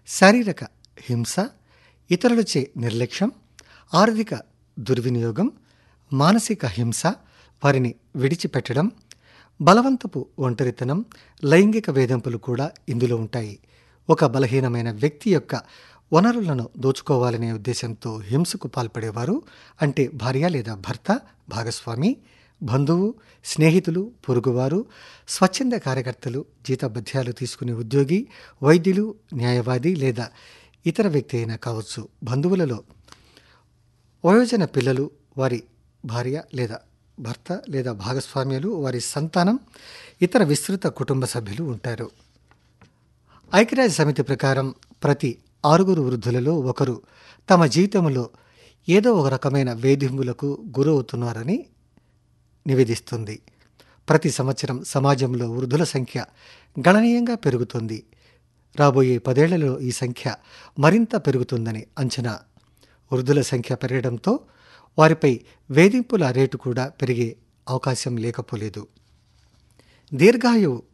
శారీరక హింస ఇతరులచే నిర్లక్ష్యం ఆర్థిక దుర్వినియోగం మానసిక హింస వారిని విడిచిపెట్టడం బలవంతపు ఒంటరితనం లైంగిక వేధింపులు కూడా ఇందులో ఉంటాయి ఒక బలహీనమైన వ్యక్తి యొక్క వనరులను దోచుకోవాలనే ఉద్దేశంతో హింసకు పాల్పడేవారు అంటే భార్య లేదా భర్త భాగస్వామి బంధువు స్నేహితులు పొరుగువారు స్వచ్ఛంద కార్యకర్తలు జీతభత్యాలు తీసుకునే ఉద్యోగి వైద్యులు న్యాయవాది లేదా ఇతర వ్యక్తి అయినా కావచ్చు బంధువులలో వయోజన పిల్లలు వారి భార్య లేదా భర్త లేదా భాగస్వామ్యాలు వారి సంతానం ఇతర విస్తృత కుటుంబ సభ్యులు ఉంటారు ఐక్యరాజ్య సమితి ప్రకారం ప్రతి ఆరుగురు వృద్ధులలో ఒకరు తమ జీవితంలో ఏదో ఒక రకమైన వేధింపులకు గురవుతున్నారని నివేదిస్తుంది ప్రతి సంవత్సరం సమాజంలో వృద్ధుల సంఖ్య గణనీయంగా పెరుగుతుంది రాబోయే పదేళ్లలో ఈ సంఖ్య మరింత పెరుగుతుందని అంచనా వృద్ధుల సంఖ్య పెరగడంతో వారిపై వేధింపుల రేటు కూడా పెరిగే అవకాశం లేకపోలేదు దీర్ఘాయువు